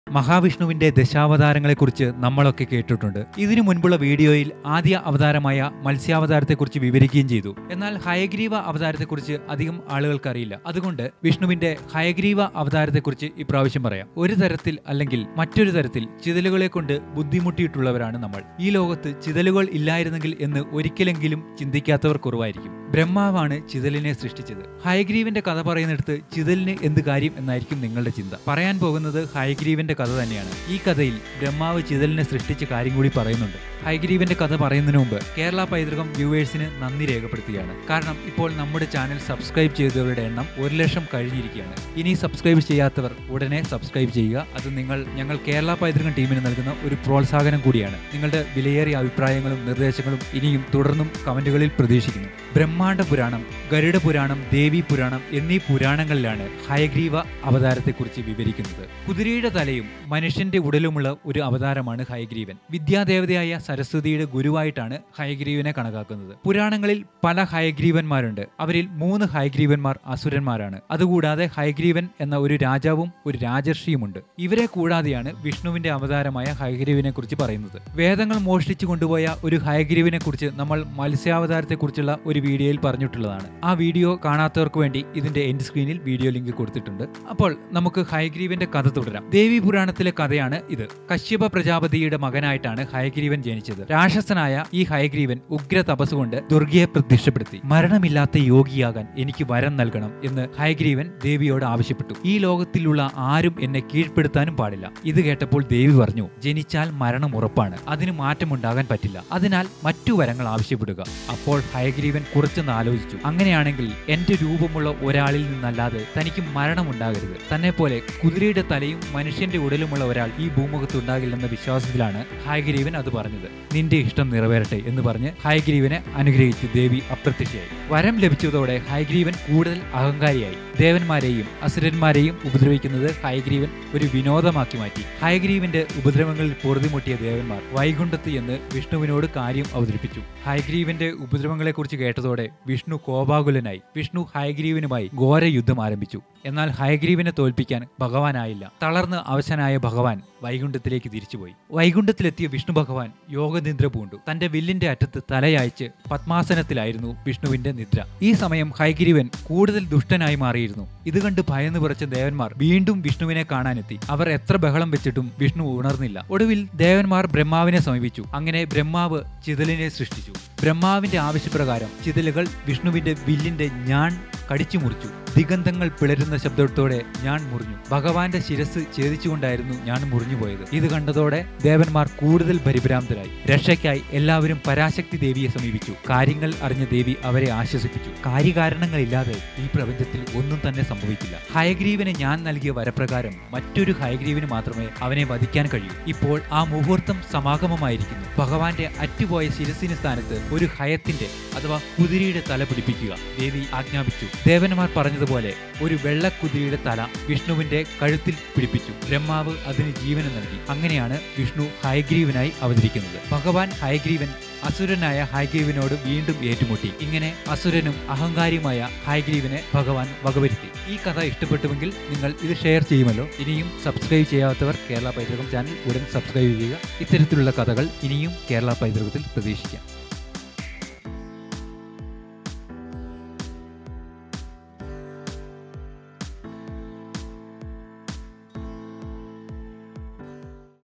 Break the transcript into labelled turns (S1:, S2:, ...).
S1: മഹാവിഷ്ണുവിന്റെ ദശാവതാരങ്ങളെക്കുറിച്ച് നമ്മളൊക്കെ കേട്ടിട്ടുണ്ട് ഇതിനു മുൻപുള്ള വീഡിയോയിൽ ആദ്യ അവതാരമായ മത്സ്യാവതാരത്തെക്കുറിച്ച് വിവരിക്കുകയും ചെയ്തു എന്നാൽ ഹയഗ്രീവ അവതാരത്തെക്കുറിച്ച് അധികം ആളുകൾക്ക് അറിയില്ല അതുകൊണ്ട് വിഷ്ണുവിന്റെ ഹയഗ്രീവ അവതാരത്തെക്കുറിച്ച് ഇപ്രാവശ്യം പറയാം ഒരു തരത്തിൽ അല്ലെങ്കിൽ മറ്റൊരു തരത്തിൽ ചിതലുകളെ കൊണ്ട് ബുദ്ധിമുട്ടിയിട്ടുള്ളവരാണ് നമ്മൾ ഈ ലോകത്ത് ചിതലുകൾ ഇല്ലായിരുന്നെങ്കിൽ എന്ന് ഒരിക്കലെങ്കിലും ചിന്തിക്കാത്തവർ കുറവായിരിക്കും ബ്രഹ്മാവാണ് ചിതലിനെ സൃഷ്ടിച്ചത് ഹയഗ്രീവിന്റെ കഥ പറയുന്നിടത്ത് ചിതലിന് എന്ത് കാര്യം എന്നായിരിക്കും നിങ്ങളുടെ ചിന്ത പറയാൻ പോകുന്നത് ഹയഗ്രീവിന്റെ കഥ തന്നെയാണ് ഈ കഥയിൽ ബ്രഹ്മാവ് ചിതലിനെ സൃഷ്ടിച്ച കാര്യം കൂടി പറയുന്നുണ്ട് ഹയഗ്രീവിന്റെ കഥ പറയുന്നതിന് മുമ്പ് കേരള പൈതൃകം വ്യൂവേഴ്സിന് നന്ദി രേഖപ്പെടുത്തുകയാണ് കാരണം ഇപ്പോൾ നമ്മുടെ ചാനൽ സബ്സ്ക്രൈബ് ചെയ്തവരുടെ എണ്ണം ഒരു ലക്ഷം കഴിഞ്ഞിരിക്കുകയാണ് ഇനി സബ്സ്ക്രൈബ് ചെയ്യാത്തവർ ഉടനെ സബ്സ്ക്രൈബ് ചെയ്യുക അത് നിങ്ങൾ ഞങ്ങൾ കേരള പൈതൃകം ടീമിന് നൽകുന്ന ഒരു പ്രോത്സാഹനം കൂടിയാണ് നിങ്ങളുടെ വിലയേറിയ അഭിപ്രായങ്ങളും നിർദ്ദേശങ്ങളും ഇനിയും തുടർന്നും കമന്റുകളിൽ പ്രതീക്ഷിക്കുന്നു ബ്രഹ്മാണ്ഡ പുരാണം ഗരുഡ പുരാണം ദേവി പുരാണം എന്നീ പുരാണങ്ങളിലാണ് ഹയഗ്രീവ അവതാരത്തെക്കുറിച്ച് വിവരിക്കുന്നത് കുതിരയുടെ തലയും മനുഷ്യന്റെ ഉടലുമുള്ള ഒരു അവതാരമാണ് ഹയഗ്രീവൻ വിദ്യാദേവതയായ സരസ്വതിയുടെ ഗുരുവായിട്ടാണ് ഹയഗ്രീവനെ കണക്കാക്കുന്നത് പുരാണങ്ങളിൽ പല ഹയഗ്രീവന്മാരുണ്ട് അവരിൽ മൂന്ന് ഹയഗ്രീവന്മാർ അസുരന്മാരാണ് അതുകൂടാതെ ഹയഗ്രീവൻ എന്ന ഒരു രാജാവും ഒരു രാജർഷിയുമുണ്ട് ഇവരെ കൂടാതെയാണ് വിഷ്ണുവിന്റെ അവതാരമായ ഹയഗ്രീവിനെ കുറിച്ച് പറയുന്നത് വേദങ്ങൾ മോഷ്ടിച്ചു കൊണ്ടുപോയ ഒരു ഹയഗ്രീവിനെ കുറിച്ച് നമ്മൾ മത്സ്യാവതാരത്തെ കുറിച്ചുള്ള ഒരു വീഡിയോയിൽ പറഞ്ഞിട്ടുള്ളതാണ് ആ വീഡിയോ കാണാത്തവർക്ക് വേണ്ടി ഇതിന്റെ എൻഡ് സ്ക്രീനിൽ വീഡിയോ ലിങ്ക് കൊടുത്തിട്ടുണ്ട് അപ്പോൾ നമുക്ക് ഹയഗ്രീവന്റെ കഥ തുടരാം ദേവി പുരാണത്തിലെ കഥയാണ് ഇത് കശ്യപ പ്രജാപതിയുടെ മകനായിട്ടാണ് ഹയഗ്രീവൻ ജനിച്ചത് രാക്ഷസനായ ഈ ഹയഗ്രീവൻ ഉഗ്ര തപസ് കൊണ്ട് ദുർഗയെ പ്രത്യക്ഷപ്പെടുത്തി മരണമില്ലാത്ത യോഗിയാകാൻ എനിക്ക് വരം നൽകണം എന്ന് ഹയഗ്രീവൻ ദേവിയോട് ആവശ്യപ്പെട്ടു ഈ ലോകത്തിലുള്ള ആരും എന്നെ കീഴ്പ്പെടുത്താനും പാടില്ല ഇത് കേട്ടപ്പോൾ ദേവി പറഞ്ഞു ജനിച്ചാൽ മരണം ഉറപ്പാണ് അതിന് മാറ്റമുണ്ടാകാൻ പറ്റില്ല അതിനാൽ മറ്റു വരങ്ങൾ ആവശ്യപ്പെടുക അപ്പോൾ ഹയഗ്രീവൻ കുറച്ചൊന്ന് ആലോചിച്ചു അങ്ങനെയാണെങ്കിൽ എന്റെ രൂപമുള്ള ഒരാളിൽ നിന്നല്ലാതെ തനിക്ക് മരണമുണ്ടാകരുത് തന്നെ പോലെ കുതിരയുടെ തലയും മനുഷ്യന്റെ ഉടലുമുള്ള ഒരാൾ ഈ ഭൂമുഖത്ത് ഉണ്ടാകില്ലെന്ന വിശ്വാസത്തിലാണ് ഹയഗ്രീവൻ അത് പറഞ്ഞത് നിന്റെ ഇഷ്ടം നിറവേറട്ടെ എന്ന് പറഞ്ഞ് ഹയഗ്രീവനെ അനുഗ്രഹിച്ച് ദേവി അപ്രത്യക്ഷയായി വരം ലഭിച്ചതോടെ ഹയഗ്രീവൻ കൂടുതൽ അഹങ്കാരിയായി ദേവന്മാരെയും അസുരന്മാരെയും ഉപദ്രവിക്കുന്നത് ഹയഗ്രീവൻ ഒരു വിനോദമാക്കി മാറ്റി ഹയഗ്രീവന്റെ ഉപദ്രവങ്ങളിൽ പൊറുതിമുട്ടിയ ദേവന്മാർ വൈകുണ്ഠത്ത് എന്ന് വിഷ്ണുവിനോട് കാര്യം അവതരിപ്പിച്ചു ഹയഗ്രീവന്റെ ഉപദ്രവങ്ങളെക്കുറിച്ച് കേട്ടതോടെ വിഷ്ണു കോപാകുലനായി വിഷ്ണു ഹയഗ്രീവനുമായി ഘോര യുദ്ധം ആരംഭിച്ചു എന്നാൽ ഹയഗ്രീവിനെ തോൽപ്പിക്കാൻ ഭഗവാനായില്ല തളർന്ന് അവശനായ ഭഗവാൻ വൈകുണ്ഠത്തിലേക്ക് തിരിച്ചുപോയി വൈകുണ്ഠത്തിലെത്തിയ വിഷ്ണു ഭഗവാൻ യോഗനിദ്ര പൂണ്ടു തന്റെ വില്ലിന്റെ അറ്റത്ത് തലയായിച്ച് പത്മാസനത്തിലായിരുന്നു വിഷ്ണുവിന്റെ നിദ്ര ഈ സമയം ഹൈഗ്രീവൻ കൂടുതൽ ദുഷ്ടനായി മാറിയിരുന്നു ഇത് കണ്ട് ഭയന്ന് വിറച്ച ദേവന്മാർ വീണ്ടും വിഷ്ണുവിനെ കാണാനെത്തി അവർ എത്ര ബഹളം വെച്ചിട്ടും വിഷ്ണു ഉണർന്നില്ല ഒടുവിൽ ദേവന്മാർ ബ്രഹ്മാവിനെ സമീപിച്ചു അങ്ങനെ ബ്രഹ്മാവ് ചിതലിനെ സൃഷ്ടിച്ചു ബ്രഹ്മാവിന്റെ ആവശ്യപ്രകാരം ചിതലുകൾ വിഷ്ണുവിന്റെ വില്ലിന്റെ ഞാൻ കടിച്ചു മുറിച്ചു ദിഗന്ധങ്ങൾ പിളരുന്ന ശബ്ദത്തോടെ ഞാൻ മുറിഞ്ഞു ഭഗവാന്റെ ശിരസ് ഛേദിച്ചുകൊണ്ടായിരുന്നു ഞാൻ മുറിഞ്ഞു പോയത് ഇത് കണ്ടതോടെ ദേവന്മാർ കൂടുതൽ പരിഭ്രാന്തരായി രക്ഷയ്ക്കായി എല്ലാവരും പരാശക്തി ദേവിയെ സമീപിച്ചു കാര്യങ്ങൾ അറിഞ്ഞ ദേവി അവരെ ആശ്വസിപ്പിച്ചു കാര്യകാരണങ്ങളില്ലാതെ ഈ പ്രപഞ്ചത്തിൽ ഒന്നും തന്നെ സംഭവിക്കില്ല ഹയഗ്രീവന് ഞാൻ നൽകിയ വരപ്രകാരം മറ്റൊരു ഹയഗ്രീവിന് മാത്രമേ അവനെ വധിക്കാൻ കഴിയൂ ഇപ്പോൾ ആ മുഹൂർത്തം സമാഗമമായിരിക്കുന്നു ഭഗവാന്റെ അറ്റുപോയ ശിരസിന് സ്ഥാനത്ത് ഒരു ഹയത്തിന്റെ അഥവാ കുതിരയുടെ തല പിടിപ്പിക്കുക ദേവി ആജ്ഞാപിച്ചു ദേവന്മാർ പറഞ്ഞതുപോലെ ഒരു വെള്ളക്കുതിരയുടെ തല വിഷ്ണുവിന്റെ കഴുത്തിൽ പിടിപ്പിച്ചു ബ്രഹ്മാവ് അതിന് ജീവനം നൽകി അങ്ങനെയാണ് വിഷ്ണു ഹയഗ്രീവനായി അവതരിക്കുന്നത് ഭഗവാൻ ഹയഗ്രീവൻ അസുരനായ ഹയഗ്രീവനോട് വീണ്ടും ഏറ്റുമുട്ടി ഇങ്ങനെ അസുരനും അഹങ്കാരിയുമായ ഹയഗ്രീവനെ ഭഗവാൻ വകവരുത്തി ഈ കഥ ഇഷ്ടപ്പെട്ടുവെങ്കിൽ നിങ്ങൾ ഇത് ഷെയർ ചെയ്യുമല്ലോ ഇനിയും സബ്സ്ക്രൈബ് ചെയ്യാത്തവർ കേരള പൈതൃകം ചാനൽ ഉടൻ സബ്സ്ക്രൈബ് ചെയ്യുക ഇത്തരത്തിലുള്ള കഥകൾ ഇനിയും കേരള പൈതൃകത്തിൽ പ്രതീക്ഷിക്കാം